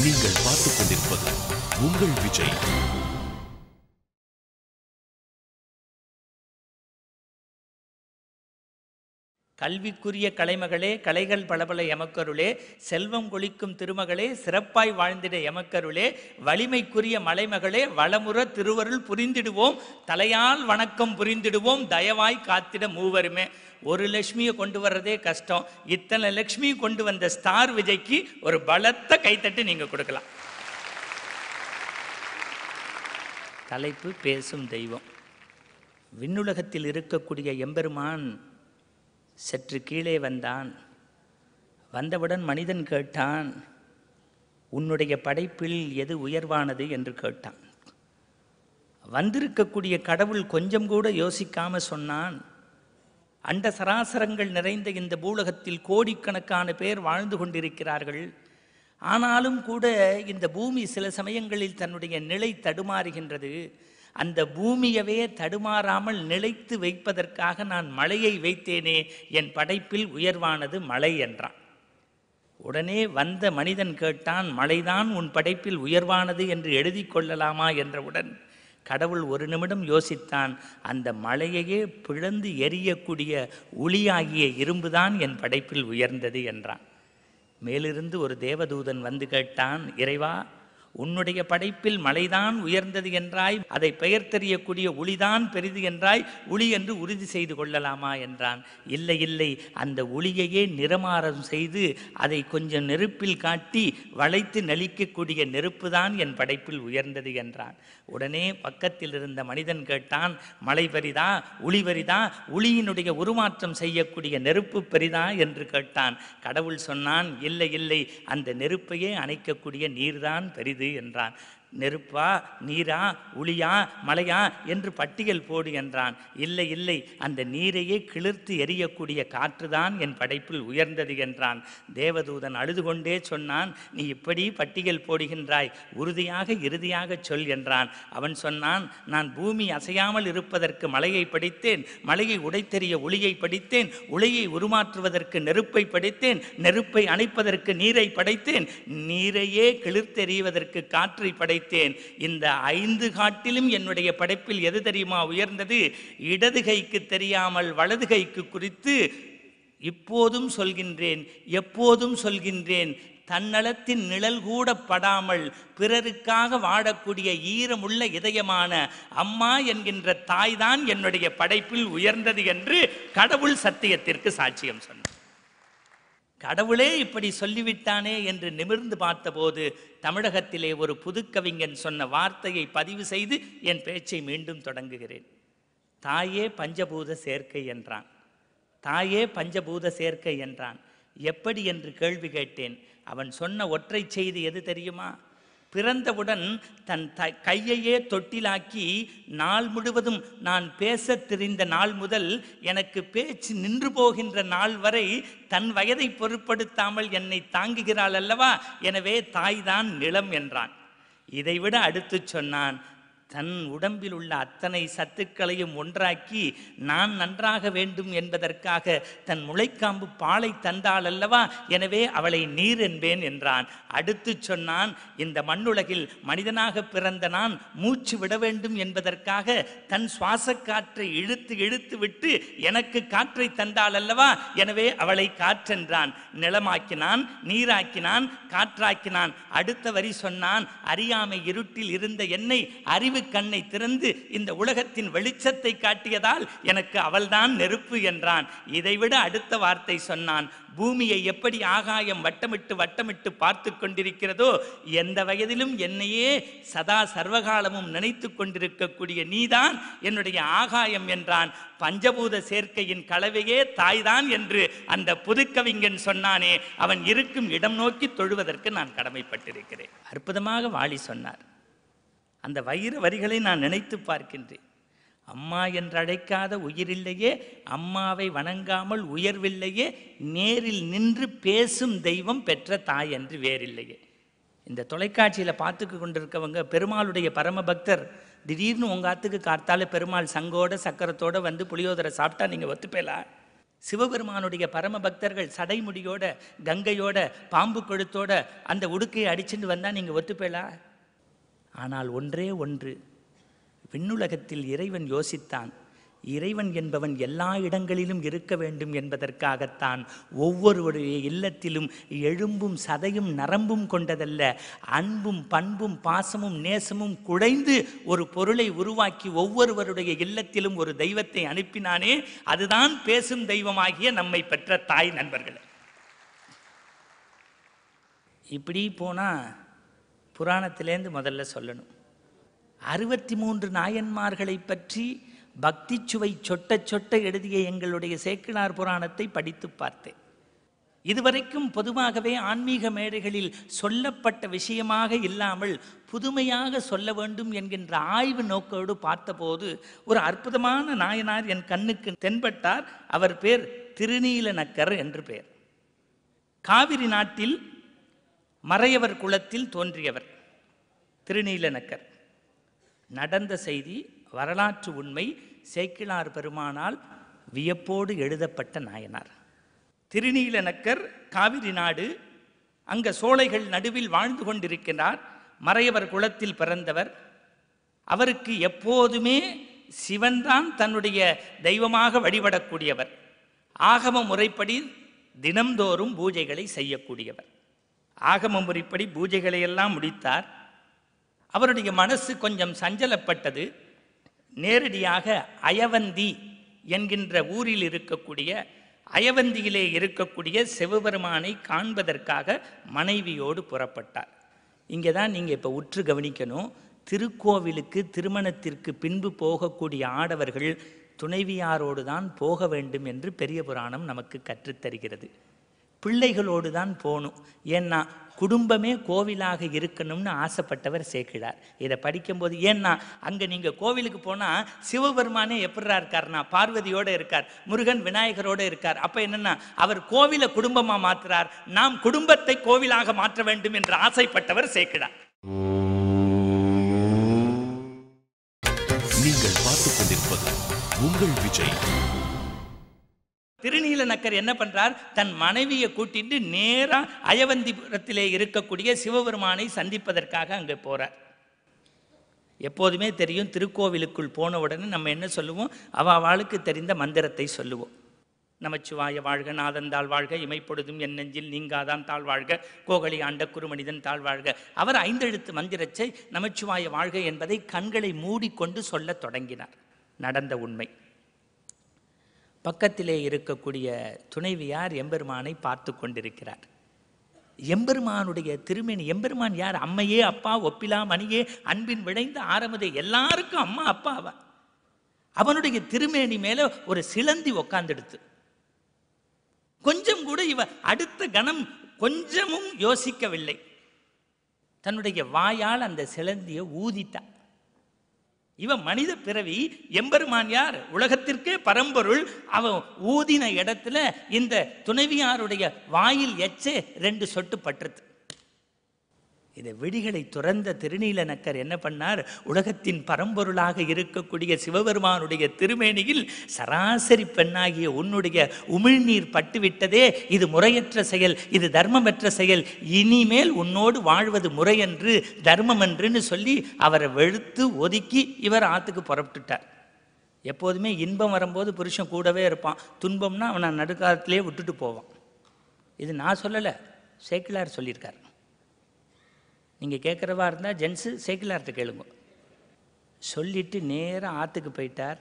நீங்கள் பார்த்துக் கொண்டிருப்பது உங்கள் விஜய் கல்விக்குரிய கலைமகளே கலைகள் பலபல எமக்கருளே செல்வம் கொளிக்கும் திருமகளே சிறப்பாய் வாழ்ந்திட எமக்கருளே வலிமைக்குரிய மலைமகளே வளமுற திருவருள் புரிந்திடுவோம் தலையால் வணக்கம் புரிந்திடுவோம் தயவாய் காத்திட மூவருமே ஒரு லட்சுமியை கொண்டு வர்றதே கஷ்டம் இத்தனை லட்சுமி கொண்டு வந்த ஸ்டார் விஜய்க்கு ஒரு பலத்த கைத்தட்டு நீங்க கொடுக்கலாம் தலைப்பு பேசும் தெய்வம் விண்ணுலகத்தில் இருக்கக்கூடிய எம்பெருமான் சற்று கீழே வந்தான் வந்தவுடன் மனிதன் கேட்டான் உன்னுடைய படைப்பில் எது உயர்வானது என்று கேட்டான் வந்திருக்கக்கூடிய கடவுள் கொஞ்சம் கூட யோசிக்காம சொன்னான் அண்ட சராசரங்கள் நிறைந்த இந்த பூலகத்தில் கோடிக்கணக்கான பேர் வாழ்ந்து கொண்டிருக்கிறார்கள் ஆனாலும் கூட இந்த பூமி சில சமயங்களில் தன்னுடைய நிலை தடுமாறுகின்றது அந்த பூமியவே தடுமாறாமல் நிலைத்து வைப்பதற்காக நான் மழையை வைத்தேனே என் படைப்பில் உயர்வானது மழை என்றான் உடனே வந்த மனிதன் கேட்டான் மழைதான் உன் படைப்பில் உயர்வானது என்று எழுதி கொள்ளலாமா என்றவுடன் கடவுள் ஒரு நிமிடம் யோசித்தான் அந்த மலையையே பிளந்து எரியக்கூடிய ஒளியாகிய இரும்புதான் என் படைப்பில் உயர்ந்தது என்றான் மேலிருந்து ஒரு தேவதூதன் வந்து கேட்டான் இறைவா உன்னுடைய படைப்பில் மலைதான் உயர்ந்தது என்றாய் அதை பெயர் தெரியக்கூடிய ஒளிதான் பெரிது என்றாய் ஒளி என்று உறுதி செய்து கொள்ளலாமா என்றான் இல்லை இல்லை அந்த ஒளியையே நிறமாறம் செய்து அதை கொஞ்சம் நெருப்பில் காட்டி வளைத்து நலிக்கக்கூடிய நெருப்பு தான் என் படைப்பில் உயர்ந்தது என்றான் உடனே பக்கத்தில் இருந்த மனிதன் கேட்டான் மலை பெரிதா ஒளி பெரிதா ஒளியினுடைய உருமாற்றம் செய்யக்கூடிய நெருப்பு பெரிதா என்று கேட்டான் கடவுள் சொன்னான் இல்லை இல்லை அந்த நெருப்பையே அணைக்கக்கூடிய நீர்தான் பெரிது என்றான் நெருப்பா நீரா ஒளியா மலையா என்று பட்டியல் போடு என்றான் இல்லை இல்லை அந்த நீரையே கிளிர்த்து எரியக்கூடிய காற்றுதான் என் படைப்பில் உயர்ந்தது என்றான் தேவதூதன் அழுது கொண்டே சொன்னான் நீ இப்படி பட்டியல் போடுகின்றாய் உறுதியாக இறுதியாக சொல் என்றான் அவன் சொன்னான் நான் பூமி அசையாமல் இருப்பதற்கு மலையை படித்தேன் மலையை உடைத்தெறிய ஒளியை படித்தேன் ஒளியை உருமாற்றுவதற்கு நெருப்பை படித்தேன் நெருப்பை அணைப்பதற்கு நீரை படைத்தேன் நீரையே கிளிர்த்தெறிவதற்கு காற்றை படைத்தேன் இந்த ஐந்து காட்டிலும் என்னுடைய படைப்பில் எது தெரியுமா உயர்ந்தது இடது கைக்கு தெரியாமல் வலது கைக்கு குறித்து இப்போதும் சொல்கின்றேன் எப்போதும் சொல்கின்றேன் தன்னலத்தின் நிழல் கூட படாமல் பிறருக்காக வாடக்கூடிய ஈரமுள்ள இதயமான அம்மா என்கின்ற தாய்தான் என்னுடைய படைப்பில் உயர்ந்தது என்று கடவுள் சத்தியத்திற்கு சாட்சியம் சொன்னார் கடவுளே இப்படி சொல்லிவிட்டானே என்று நிமிர்ந்து பார்த்தபோது தமிழகத்திலே ஒரு புதுக்கவிஞன் சொன்ன வார்த்தையை பதிவு செய்து என் பேச்சை மீண்டும் தொடங்குகிறேன் தாயே பஞ்சபூத சேர்க்கை என்றான் தாயே பஞ்சபூத சேர்க்கை என்றான் எப்படி என்று கேள்வி கேட்டேன் அவன் சொன்ன ஒற்றை செய்தி எது தெரியுமா பிறந்தவுடன் தன் த கையையே தொட்டிலாக்கி நாள் முழுவதும் நான் பேசத் தெரிந்த நாள் முதல் எனக்கு பேச்சு நின்று போகின்ற நாள் வரை தன் வயதை பொருட்படுத்தாமல் என்னை தாங்குகிறாள் அல்லவா எனவே தாய்தான் நிலம் என்றான் இதைவிட அடுத்து சொன்னான் தன் உடம்பில் உள்ள அத்தனை சத்துக்களையும் ஒன்றாக்கி நான் நன்றாக வேண்டும் என்பதற்காக தன் முளைக்காம்பு பாலை தந்தாள் அல்லவா எனவே அவளை நீர் என்பேன் என்றான் அடுத்து சொன்னான் இந்த மண்ணுலகில் மனிதனாக பிறந்த நான் மூச்சு விட வேண்டும் என்பதற்காக தன் சுவாச காற்றை இழுத்து இழுத்து விட்டு எனக்கு காற்றை தந்தாள் அல்லவா எனவே அவளை காற்றென்றான் நிலமாக்கினான் நீராக்கினான் காற்றாக்கினான் அடுத்த வரி சொன்னான் அறியாமை இருட்டில் இருந்த என்னை அறிவு கண்ணை திறந்து இந்த உலகத்தின் வெளிச்சத்தை காட்டியதால் எனக்கு அவள்தான் நெருப்பு என்றான் இதைவிட அடுத்த வார்த்தை சொன்னான் பூமியை எப்படி ஆகாயம் வட்டமிட்டு வட்டமிட்டு பார்த்து கொண்டிருக்கிறதோ எந்த வயதிலும் என்னையே சதா சர்வகாலமும் நினைத்து கொண்டிருக்கக்கூடிய நீதான் என்னுடைய ஆகாயம் என்றான் பஞ்சபூத சேர்க்கையின் கலவையே தாய்தான் என்று அந்த புதுக்கவிஞன் சொன்னானே அவன் இருக்கும் இடம் நோக்கி தொழுவதற்கு நான் கடமைப்பட்டிருக்கிறேன் அற்புதமாக வாழி சொன்னார் அந்த வைர வரிகளை நான் நினைத்து பார்க்கின்றேன் அம்மா என்று அழைக்காத உயிரில்லையே அம்மாவை வணங்காமல் உயர்வில்லையே நேரில் நின்று பேசும் தெய்வம் பெற்ற தாய் என்று வேறில்லையே இந்த தொலைக்காட்சியில் பார்த்துக்கு கொண்டிருக்கவங்க பெருமாளுடைய பரம பக்தர் திடீர்னு உங்கள் ஆத்துக்கு கார்த்தால பெருமாள் சங்கோட சக்கரத்தோட வந்து புளியோதரை சாப்பிட்டா நீங்கள் ஒத்துப்பேலா சிவபெருமானுடைய பரம பக்தர்கள் சடைமுடியோட கங்கையோட பாம்பு கழுத்தோட அந்த உடுக்கையை அடிச்சுட்டு வந்தா நீங்க ஒத்துப்பேளா ஆனால் ஒன்றே ஒன்று விண்ணுலகத்தில் இறைவன் யோசித்தான் இறைவன் என்பவன் எல்லா இடங்களிலும் இருக்க வேண்டும் என்பதற்காகத்தான் ஒவ்வொருவருடைய இல்லத்திலும் எழும்பும் சதையும் நரம்பும் கொண்டதல்ல அன்பும் பண்பும் பாசமும் நேசமும் குழைந்து ஒரு பொருளை உருவாக்கி ஒவ்வொருவருடைய இல்லத்திலும் ஒரு தெய்வத்தை அனுப்பினானே அதுதான் பேசும் தெய்வமாகிய நம்மை பெற்ற தாய் நண்பர்களே இப்படி போனால் புராணத்திலேருந்து முதல்ல சொல்லணும் அறுபத்தி மூன்று நாயன்மார்களை பற்றி பக்தி சுவை சொட்ட சொட்ட எழுதிய எங்களுடைய சேக்கிழார் புராணத்தை படித்து பார்த்தேன் இதுவரைக்கும் பொதுவாகவே ஆன்மீக மேடைகளில் சொல்லப்பட்ட விஷயமாக இல்லாமல் புதுமையாக சொல்ல வேண்டும் என்கின்ற ஆய்வு நோக்கோடு பார்த்தபோது ஒரு அற்புதமான நாயனார் என் கண்ணுக்கு தென்பட்டார் அவர் பேர் திருநீலநக்கர் என்று பெயர் காவிரி நாட்டில் மறையவர் குலத்தில் தோன்றியவர் திருநீலநக்கர் நடந்த செய்தி வரலாற்று உண்மை சேக்கிழார் பெருமானால் வியப்போடு எழுதப்பட்ட நாயனார் திருநீலநக்கர் காவிரி நாடு அங்க சோலைகள் நடுவில் வாழ்ந்து கொண்டிருக்கிறார் மறையவர் குலத்தில் பிறந்தவர் அவருக்கு எப்போதுமே சிவன்தான் தன்னுடைய தெய்வமாக வழிபடக்கூடியவர் ஆகம முறைப்படி தினம்தோறும் பூஜைகளை செய்யக்கூடியவர் ஆகம முறைப்படி பூஜைகளை எல்லாம் முடித்தார் அவருடைய மனசு கொஞ்சம் சஞ்சலப்பட்டது நேரடியாக அயவந்தி என்கின்ற ஊரில் இருக்கக்கூடிய அயவந்தியிலே இருக்கக்கூடிய சிவபெருமானை காண்பதற்காக மனைவியோடு புறப்பட்டார் இங்கே தான் நீங்கள் இப்போ உற்று கவனிக்கணும் திருக்கோவிலுக்கு திருமணத்திற்கு பின்பு போகக்கூடிய ஆடவர்கள் துணைவியாரோடு தான் போக வேண்டும் என்று பெரிய புராணம் நமக்கு கற்றுத்தருகிறது பிள்ளைகளோடு தான் போகணும் ஏன்னா குடும்பமே கோவிலாக இருக்கணும்னு ஆசைப்பட்டவர் சேக்கிழார் இதை படிக்கும்போது ஏன்னா அங்கே நீங்கள் கோவிலுக்கு போனால் சிவபெருமானே எப்படிரா இருக்கார்னா பார்வதியோடு இருக்கார் முருகன் விநாயகரோடு இருக்கார் அப்போ என்னன்னா அவர் கோவிலை குடும்பமாக மாற்றுறார் நாம் குடும்பத்தை கோவிலாக மாற்ற வேண்டும் என்று ஆசைப்பட்டவர் சேக்கிழார் நீங்கள் பார்த்துக் கொண்டிருப்பது உங்கள் விஜய் திருநீலநக்கர் என்ன பண்றார் தன் மனைவியை கூட்டிட்டு நேரா அயவந்திபுரத்திலே இருக்கக்கூடிய சிவபெருமானை சந்திப்பதற்காக அங்கே போறார் எப்போதுமே தெரியும் திருக்கோவிலுக்குள் போன உடனே நம்ம என்ன சொல்லுவோம் அவ அவளுக்கு தெரிந்த மந்திரத்தை சொல்லுவோம் நமச்சிவாய வாழ்க நாதந்தாள் வாழ்க இமைப்பொழுதும் என் நெஞ்சில் நீங்காதான் தாழ் வாழ்க கோகலி ஆண்ட குருமனிதன் தாழ் வாழ்க அவர் ஐந்தெழுத்து மந்திரத்தை நமச்சிவாய வாழ்க என்பதை கண்களை மூடிக்கொண்டு சொல்லத் தொடங்கினார் நடந்த உண்மை பக்கத்திலே இருக்கக்கூடிய துணைவியார் எம்பெருமானை பார்த்து கொண்டிருக்கிறார் எம்பெருமானுடைய திருமேனி எம்பெருமான் யார் அம்மையே அப்பா ஒப்பிலா மணியே அன்பின் விளைந்த ஆரம்பதை எல்லாருக்கும் அம்மா அப்பா அவன் அவனுடைய திருமேனி மேல ஒரு சிலந்தி உக்காந்தெடுத்து கொஞ்சம் கூட இவ அடுத்த கணம் கொஞ்சமும் யோசிக்கவில்லை தன்னுடைய வாயால் அந்த சிலந்தியை ஊதிட்டா இவன் மனித பிறவி எம்பெருமான் யார் உலகத்திற்கே பரம்பொருள் அவன் ஊதின இடத்துல இந்த துணைவியாருடைய வாயில் எச்சே ரெண்டு சொட்டு பற்றுது இதை விழிகளை துறந்த திருநீலநக்கர் என்ன பண்ணார் உலகத்தின் பரம்பொருளாக இருக்கக்கூடிய சிவபெருமானுடைய திருமேனியில் சராசரி பெண்ணாகிய உன்னுடைய உமிழ்நீர் பட்டுவிட்டதே இது முறையற்ற செயல் இது தர்மமற்ற செயல் இனிமேல் உன்னோடு வாழ்வது முறையன்று தர்மம் என்றுன்னு சொல்லி அவரை வெளுத்து ஒதுக்கி இவர் ஆத்துக்கு புறப்பட்டுட்டார் எப்போதுமே இன்பம் வரும்போது புருஷன் கூடவே இருப்பான் துன்பம்னா அவனை நடுக்காலத்திலே விட்டுட்டு போவான் இது நான் சொல்லலை சேக்கிலார் சொல்லியிருக்கார் நீங்கள் கேட்குறவா இருந்தால் ஜென்ஸு சேக்கிலார்ட்ட கேளுங்க சொல்லிட்டு நேராக ஆற்றுக்கு போயிட்டார்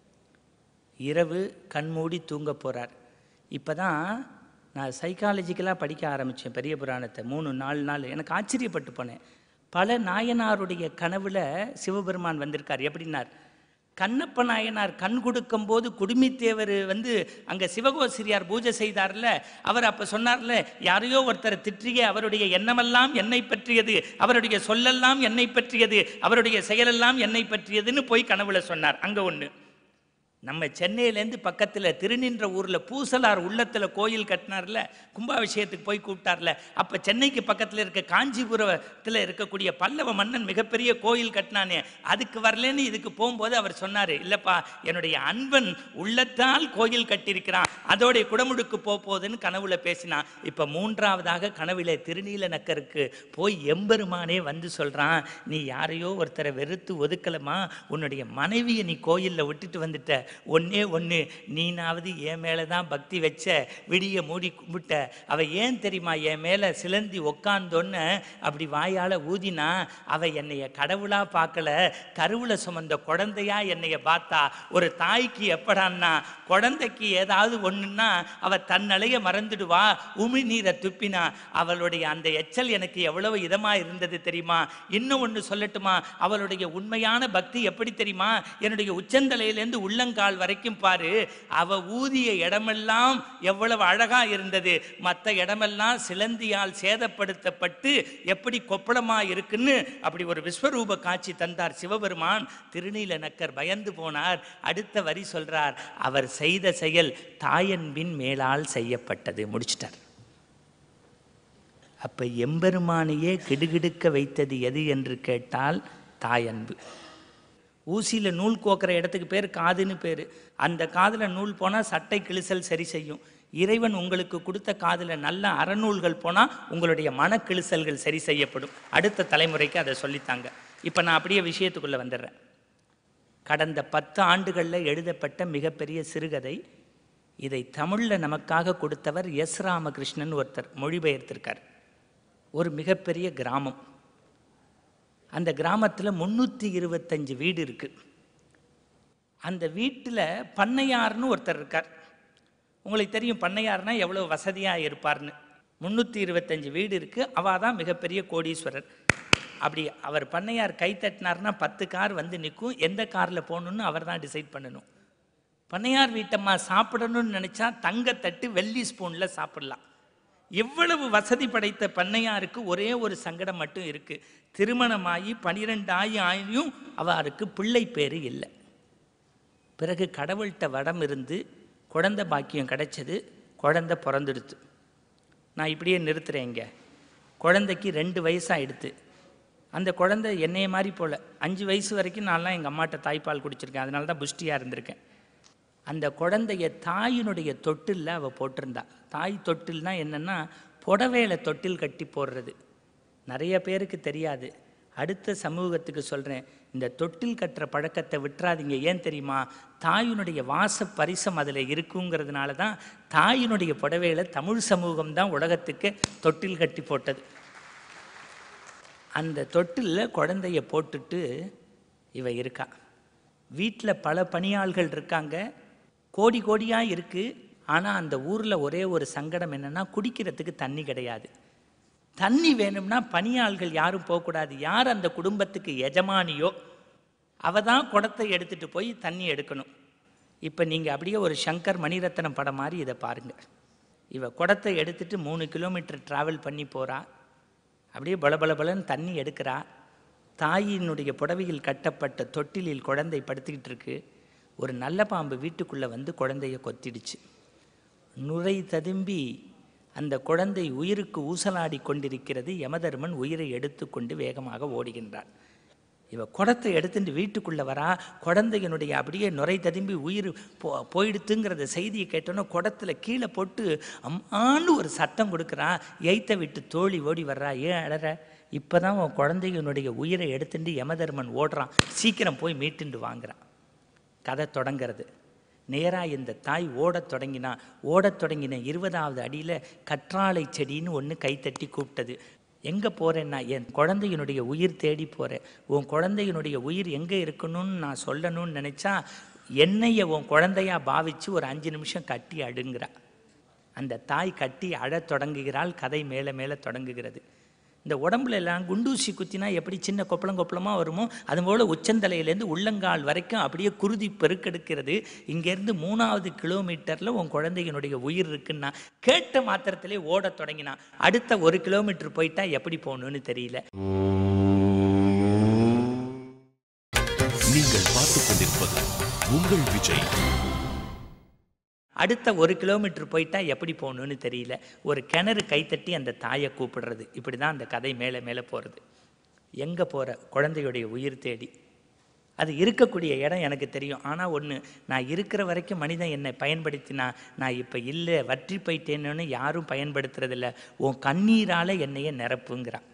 இரவு கண்மூடி தூங்க போகிறார் இப்போ தான் நான் சைக்காலஜிக்கலாக படிக்க ஆரம்பித்தேன் பெரிய புராணத்தை மூணு நாலு நாள் எனக்கு ஆச்சரியப்பட்டு போனேன் பல நாயனாருடைய கனவுல சிவபெருமான் வந்திருக்கார் எப்படின்னார் கண்ணப்ப நாயனார் கண் கொடுக்கும்போது குடுமித்தேவர் வந்து அங்கே சிவகோசிரியார் பூஜை செய்தார்ல அவர் அப்போ சொன்னார்ல யாரையோ ஒருத்தரை திற்றிய அவருடைய எண்ணமெல்லாம் என்னை பற்றியது அவருடைய சொல்லெல்லாம் என்னை பற்றியது அவருடைய செயலெல்லாம் என்னை பற்றியதுன்னு போய் கனவுல சொன்னார் அங்கே ஒன்று நம்ம சென்னையிலேருந்து பக்கத்தில் திருநின்ற ஊரில் பூசலார் உள்ளத்தில் கோயில் கட்டினார்ல கும்பாபிஷேகத்துக்கு போய் கூப்பிட்டார்ல அப்போ சென்னைக்கு பக்கத்தில் இருக்க காஞ்சிபுரத்தில் இருக்கக்கூடிய பல்லவ மன்னன் மிகப்பெரிய கோயில் கட்டினானே அதுக்கு வரலன்னு இதுக்கு போகும்போது அவர் சொன்னார் இல்லைப்பா என்னுடைய அன்பன் உள்ளத்தால் கோயில் கட்டியிருக்கிறான் அதோடைய குடமுடுக்கு போக போகுதுன்னு கனவுல பேசினான் இப்போ மூன்றாவதாக கனவில திருநீல நக்கருக்கு போய் எம்பெருமானே வந்து சொல்கிறான் நீ யாரையோ ஒருத்தரை வெறுத்து ஒதுக்கலமா உன்னுடைய மனைவியை நீ கோயிலில் விட்டுட்டு வந்துட்ட ஒன்னே ஒன்று நீனாவது என் மேலே தான் பக்தி வச்ச விடிய மூடி கும்பிட்ட அவ ஏன் தெரியுமா என் மேலே சிலந்தி உக்காந்தோன்னு அப்படி வாயால் ஊதினா அவ என்னைய கடவுளா பார்க்கல கருவுல சுமந்த குழந்தையா என்னைய பார்த்தா ஒரு தாய்க்கு எப்படான்னா குழந்தைக்கு ஏதாவது ஒண்ணுன்னா அவ தன்னலைய மறந்துடுவா உமி நீரை துப்பினா அவளுடைய அந்த எச்சல் எனக்கு எவ்வளவு இதமா இருந்தது தெரியுமா இன்னும் ஒன்று சொல்லட்டுமா அவளுடைய உண்மையான பக்தி எப்படி தெரியுமா என்னுடைய உச்சந்தலையிலேருந்து உள்ளங்கால் வரைக்கும் பாரு அவ ஊதிய இடமெல்லாம் எவ்வளவு அழகா இருந்தது மற்ற இடமெல்லாம் சிலந்தியால் சேதப்படுத்தப்பட்டு எப்படி கொப்பளமா இருக்குன்னு அப்படி ஒரு விஸ்வரூப காட்சி தந்தார் சிவபெருமான் திருநீல நக்கர் பயந்து போனார் அடுத்த வரி சொல்றார் அவர் செய்த செயல் தாயன்பின் மேலால் செய்யப்பட்டது முடிச்சிட்டார் அப்ப எம்பெருமானையே கிடுகிடுக்க வைத்தது எது என்று கேட்டால் தாயன்பு ஊசியில் நூல் கோக்கிற இடத்துக்கு பேர் காதுன்னு பேர் அந்த காதில் நூல் போனால் சட்டை கிழிசல் சரி செய்யும் இறைவன் உங்களுக்கு கொடுத்த காதில் நல்ல அறநூல்கள் போனால் உங்களுடைய மன கிழிசல்கள் சரி செய்யப்படும் அடுத்த தலைமுறைக்கு அதை சொல்லித்தாங்க இப்போ நான் அப்படியே விஷயத்துக்குள்ளே வந்துடுறேன் கடந்த பத்து ஆண்டுகளில் எழுதப்பட்ட மிகப்பெரிய சிறுகதை இதை தமிழில் நமக்காக கொடுத்தவர் எஸ் ராமகிருஷ்ணன் ஒருத்தர் மொழிபெயர்த்திருக்கார் ஒரு மிகப்பெரிய கிராமம் அந்த கிராமத்தில் முந்நூற்றி இருபத்தஞ்சு வீடு இருக்கு அந்த வீட்டில் பண்ணையார்னு ஒருத்தர் இருக்கார் உங்களுக்கு தெரியும் பண்ணையார்னா எவ்வளோ வசதியாக இருப்பார்னு முந்நூற்றி இருபத்தஞ்சு வீடு இருக்கு அவள் தான் மிகப்பெரிய கோடீஸ்வரர் அப்படி அவர் பண்ணையார் கை தட்டினார்னா பத்து கார் வந்து நிற்கும் எந்த காரில் போகணுன்னு அவர் தான் டிசைட் பண்ணணும் பண்ணையார் வீட்டம்மா சாப்பிடணும்னு நினச்சா தங்கத்தட்டு வெள்ளி ஸ்பூனில் சாப்பிடலாம் எவ்வளவு வசதி படைத்த பண்ணையாருக்கு ஒரே ஒரு சங்கடம் மட்டும் இருக்கு திருமணமாகி பனிரெண்டு ஆயி ஆயும் அவருக்கு பிள்ளை பேரு இல்லை பிறகு கடவுள்கிட்ட வடம் இருந்து குழந்தை பாக்கியம் கிடைச்சது குழந்தை பிறந்துடுத்து நான் இப்படியே நிறுத்துறேன் இங்க குழந்தைக்கு ரெண்டு வயசாகிடுது அந்த குழந்தை என்னைய மாதிரி போல அஞ்சு வயசு வரைக்கும் நான்லாம் எங்கள் அம்மாட்ட தாய்ப்பால் குடிச்சிருக்கேன் அதனால தான் புஷ்டியாக இருந்திருக்கேன் அந்த குழந்தைய தாயினுடைய தொட்டிலில் அவள் போட்டிருந்தா தாய் தொட்டில்னா என்னென்னா புடவையில தொட்டில் கட்டி போடுறது நிறைய பேருக்கு தெரியாது அடுத்த சமூகத்துக்கு சொல்கிறேன் இந்த தொட்டில் கட்டுற பழக்கத்தை விட்டுறாதீங்க ஏன் தெரியுமா தாயினுடைய வாச பரிசம் அதில் இருக்குங்கிறதுனால தான் தாயினுடைய புடவையில தமிழ் சமூகம் தான் உலகத்துக்கு தொட்டில் கட்டி போட்டது அந்த தொட்டிலில் குழந்தைய போட்டுட்டு இவ இருக்கா வீட்டில் பல பணியாள்கள் இருக்காங்க கோடி கோடியாக இருக்குது ஆனால் அந்த ஊரில் ஒரே ஒரு சங்கடம் என்னென்னா குடிக்கிறதுக்கு தண்ணி கிடையாது தண்ணி வேணும்னா பணியாள்கள் யாரும் போகக்கூடாது யார் அந்த குடும்பத்துக்கு எஜமானியோ அவ தான் குடத்தை எடுத்துகிட்டு போய் தண்ணி எடுக்கணும் இப்போ நீங்கள் அப்படியே ஒரு சங்கர் மணிரத்னம் படம் மாதிரி இதை பாருங்கள் இவ குடத்தை எடுத்துட்டு மூணு கிலோமீட்டர் ட்ராவல் பண்ணி போகிறா அப்படியே பலபலபலன்னு தண்ணி எடுக்கிறா தாயினுடைய புடவையில் கட்டப்பட்ட தொட்டிலில் குழந்தை படுத்துக்கிட்டு இருக்கு ஒரு நல்ல பாம்பு வீட்டுக்குள்ளே வந்து குழந்தைய கொத்திடுச்சு நுரை ததும்பி அந்த குழந்தை உயிருக்கு ஊசலாடி கொண்டிருக்கிறது யமதர்மன் உயிரை எடுத்துக்கொண்டு வேகமாக ஓடுகின்றார் இவ குடத்தை எடுத்துட்டு வீட்டுக்குள்ளே வரா குழந்தையினுடைய அப்படியே நுரை ததும்பி உயிர் போ போயிடுத்துங்கிறத செய்தியை கேட்டோன்னே குடத்துல கீழே போட்டு அம்மான்னு ஒரு சத்தம் கொடுக்குறா எய்த்த விட்டு தோழி ஓடி வர்றா ஏன் அழற இப்போ தான் உன் குழந்தையினுடைய உயிரை எடுத்துட்டு யமதர்மன் ஓடுறான் சீக்கிரம் போய் மீட்டுண்டு வாங்குறான் கதை தொடங்கிறது நேராக இந்த தாய் ஓடத் தொடங்கினா ஓடத் தொடங்கின இருபதாவது அடியில் கற்றாழை செடின்னு ஒன்று கைத்தட்டி கூப்பிட்டது எங்கே போகிறேன்னா என் குழந்தையினுடைய உயிர் தேடி போகிறேன் உன் குழந்தையினுடைய உயிர் எங்கே இருக்கணும்னு நான் சொல்லணும்னு நினச்சா என்னைய உன் குழந்தையா பாவிச்சு ஒரு அஞ்சு நிமிஷம் கட்டி அடுங்கிறா அந்த தாய் கட்டி அழத் தொடங்குகிறாள் கதை மேலே மேலே தொடங்குகிறது இந்த உடம்புல எல்லாம் குண்டூசி குத்தினா எப்படி சின்ன கொப்பளம் கொப்பளமாக வருமோ அதுபோல் உச்சந்தலையிலேருந்து உள்ளங்கால் வரைக்கும் அப்படியே குருதி பெருக்கெடுக்கிறது இங்கேருந்து மூணாவது கிலோமீட்டரில் உன் குழந்தையினுடைய உயிர் இருக்குன்னா கேட்ட மாத்திரத்திலே ஓடத் தொடங்கினான் அடுத்த ஒரு கிலோமீட்டர் போயிட்டா எப்படி போகணும்னு தெரியல நீங்கள் பார்த்துக் கொண்டிருப்பது உங்கள் விஜய் அடுத்த ஒரு கிலோமீட்டர் போயிட்டா எப்படி போகணும்னு தெரியல ஒரு கிணறு கைத்தட்டி அந்த தாயை கூப்பிடுறது இப்படி தான் அந்த கதை மேலே மேலே போகிறது எங்கே போகிற குழந்தையுடைய உயிர் தேடி அது இருக்கக்கூடிய இடம் எனக்கு தெரியும் ஆனால் ஒன்று நான் இருக்கிற வரைக்கும் மனிதன் என்னை பயன்படுத்தினா நான் இப்போ இல்லை வற்றி போயிட்டேன்னு யாரும் பயன்படுத்துறதில்ல உன் கண்ணீரால் என்னையே நிரப்புங்கிறான்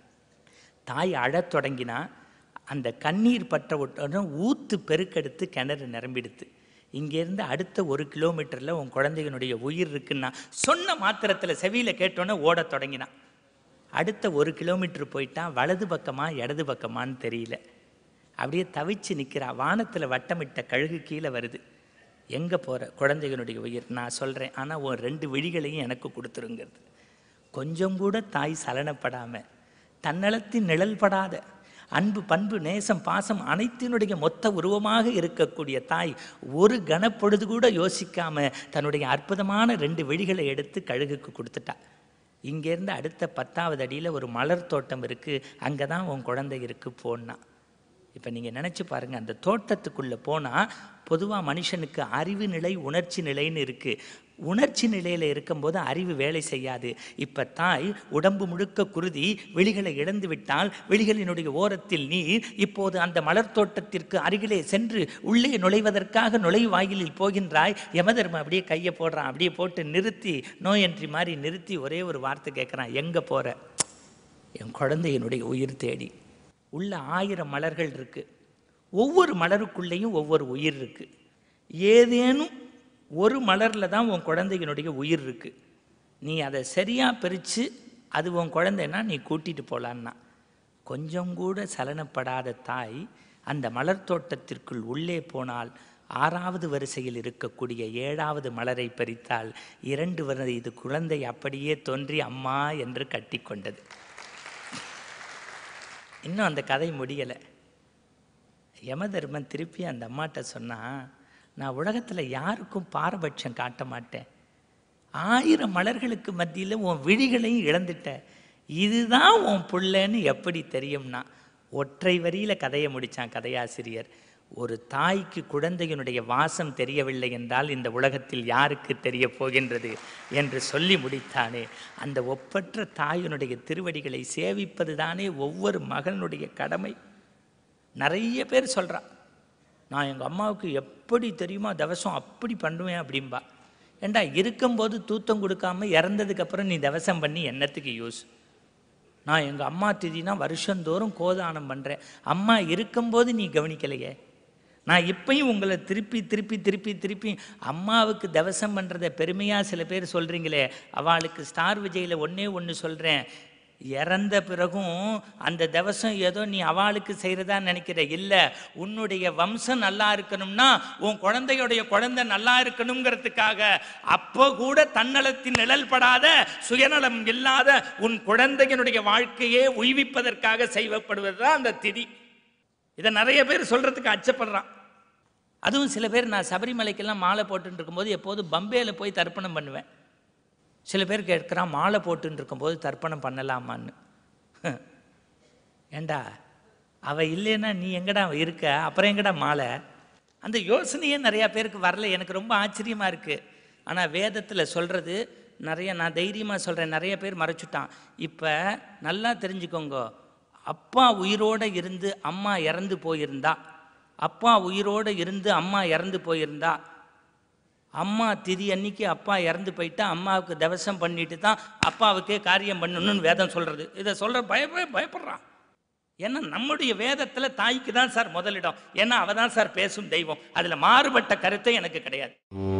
தாய் அழத் தொடங்கினா அந்த கண்ணீர் பற்ற உடனே ஊத்து பெருக்கெடுத்து கிணறு நிரம்பிடுத்து இங்கேருந்து அடுத்த ஒரு கிலோமீட்டரில் உன் குழந்தைகளுடைய உயிர் இருக்குன்னா சொன்ன மாத்திரத்தில் செவியில் கேட்டோன்னே ஓடத் தொடங்கினான் அடுத்த ஒரு கிலோமீட்டர் போயிட்டா வலது பக்கமா இடது பக்கமான்னு தெரியல அப்படியே தவிச்சு நிற்கிறா வானத்தில் வட்டமிட்ட கழுகு கீழே வருது எங்கே போகிற குழந்தைகளுடைய உயிர் நான் சொல்கிறேன் ஆனால் உன் ரெண்டு விழிகளையும் எனக்கு கொடுத்துருங்கிறது கொஞ்சம் கூட தாய் சலனப்படாமல் தன்னலத்தின் நிழல்படாத அன்பு பண்பு நேசம் பாசம் அனைத்தினுடைய மொத்த உருவமாக இருக்கக்கூடிய தாய் ஒரு கணப்பொழுது கூட யோசிக்காம தன்னுடைய அற்புதமான ரெண்டு விழிகளை எடுத்து கழுகுக்கு கொடுத்துட்டா இங்கேருந்து அடுத்த பத்தாவது அடியில் ஒரு மலர் தோட்டம் இருக்குது அங்கே தான் உன் குழந்தை இருக்குது போனா இப்போ நீங்கள் நினச்சி பாருங்கள் அந்த தோட்டத்துக்குள்ளே போனால் பொதுவாக மனுஷனுக்கு அறிவு நிலை உணர்ச்சி நிலைன்னு இருக்குது உணர்ச்சி நிலையில் இருக்கும்போது அறிவு வேலை செய்யாது இப்போ தாய் உடம்பு முழுக்க குருதி விழிகளை இழந்து விட்டால் விழிகளினுடைய ஓரத்தில் நீர் இப்போது அந்த மலர் தோட்டத்திற்கு அருகிலே சென்று உள்ளே நுழைவதற்காக நுழைவாயிலில் போகின்றாய் யமதர்ம அப்படியே கையை போடுறான் அப்படியே போட்டு நிறுத்தி நோயன்றி மாதிரி நிறுத்தி ஒரே ஒரு வார்த்தை கேட்குறான் எங்கே போகிற என் குழந்தையினுடைய உயிர் தேடி உள்ள ஆயிரம் மலர்கள் இருக்கு ஒவ்வொரு மலருக்குள்ளேயும் ஒவ்வொரு உயிர் இருக்கு ஏதேனும் ஒரு மலரில் தான் உன் குழந்தையினுடைய உயிர் இருக்கு நீ அதை சரியாக பிரித்து அது உன் குழந்தைன்னா நீ கூட்டிட்டு போலான்னா கொஞ்சம் கூட சலனப்படாத தாய் அந்த மலர் தோட்டத்திற்குள் உள்ளே போனால் ஆறாவது வரிசையில் இருக்கக்கூடிய ஏழாவது மலரை பறித்தால் இரண்டு வயது குழந்தை அப்படியே தோன்றி அம்மா என்று கட்டிக்கொண்டது இன்னும் அந்த கதை முடியலை யமதர்மன் திருப்பி அந்த அம்மாட்ட சொன்னா நான் உலகத்தில் யாருக்கும் பாரபட்சம் காட்ட மாட்டேன் ஆயிரம் மலர்களுக்கு மத்தியில் உன் விழிகளையும் இழந்துட்ட இதுதான் உன் புள்ளன்னு எப்படி தெரியும்னா ஒற்றை வரியில் கதையை முடித்தான் கதையாசிரியர் ஒரு தாய்க்கு குழந்தையினுடைய வாசம் தெரியவில்லை என்றால் இந்த உலகத்தில் யாருக்கு தெரிய போகின்றது என்று சொல்லி முடித்தானே அந்த ஒப்பற்ற தாயினுடைய திருவடிகளை சேவிப்பது தானே ஒவ்வொரு மகனுடைய கடமை நிறைய பேர் சொல்றா நான் எங்கள் அம்மாவுக்கு எப்படி தெரியுமா தவசம் அப்படி பண்ணுவேன் அப்படிம்பா ஏண்டா இருக்கும்போது தூத்தம் கொடுக்காம இறந்ததுக்கப்புறம் நீ தவசம் பண்ணி என்னத்துக்கு யூஸ் நான் எங்கள் அம்மா திதினா வருஷந்தோறும் கோதானம் பண்ணுறேன் அம்மா இருக்கும்போது நீ கவனிக்கலையே நான் இப்பயும் உங்களை திருப்பி திருப்பி திருப்பி திருப்பி அம்மாவுக்கு தவசம் பண்ணுறத பெருமையாக சில பேர் சொல்கிறீங்களே அவளுக்கு ஸ்டார் விஜயில் ஒன்றே ஒன்று சொல்கிறேன் இறந்த பிறகும் அந்த தவசம் ஏதோ நீ அவளுக்கு செய்கிறதா நினைக்கிற இல்லை உன்னுடைய வம்சம் நல்லா இருக்கணும்னா உன் குழந்தையுடைய குழந்தை நல்லா இருக்கணுங்கிறதுக்காக அப்போ கூட தன்னலத்தின் நிழல் படாத சுயநலம் இல்லாத உன் குழந்தையினுடைய வாழ்க்கையே உய்விப்பதற்காக செய்யப்படுவது தான் அந்த திதி இதை நிறைய பேர் சொல்கிறதுக்கு அச்சப்படுறான் அதுவும் சில பேர் நான் சபரிமலைக்கெல்லாம் மாலை போட்டுட்டு இருக்கும்போது எப்போதும் பம்பேயில் போய் தர்ப்பணம் பண்ணுவேன் சில பேர் கேட்குறான் மாலை போட்டுன்னு இருக்கும்போது தர்ப்பணம் பண்ணலாமான்னு ஏண்டா அவ இல்லைன்னா நீ எங்கடா இருக்க அப்புறம் எங்கடா மாலை அந்த யோசனையே நிறையா பேருக்கு வரல எனக்கு ரொம்ப ஆச்சரியமாக இருக்குது ஆனால் வேதத்தில் சொல்கிறது நிறைய நான் தைரியமாக சொல்கிறேன் நிறைய பேர் மறைச்சுட்டான் இப்போ நல்லா தெரிஞ்சுக்கோங்க அப்பா உயிரோடு இருந்து அம்மா இறந்து போயிருந்தா அப்பா உயிரோடு இருந்து அம்மா இறந்து போயிருந்தா அம்மா திதி அன்னைக்கு அப்பா இறந்து போயிட்டா அம்மாவுக்கு தவசம் பண்ணிட்டு தான் அப்பாவுக்கே காரியம் பண்ணணும்னு வேதம் சொல்கிறது இதை சொல்கிற பய பய பயப்படுறான் ஏன்னா நம்முடைய வேதத்தில் தாய்க்கு தான் சார் முதலிடம் ஏன்னா அவ தான் சார் பேசும் தெய்வம் அதில் மாறுபட்ட கருத்தை எனக்கு கிடையாது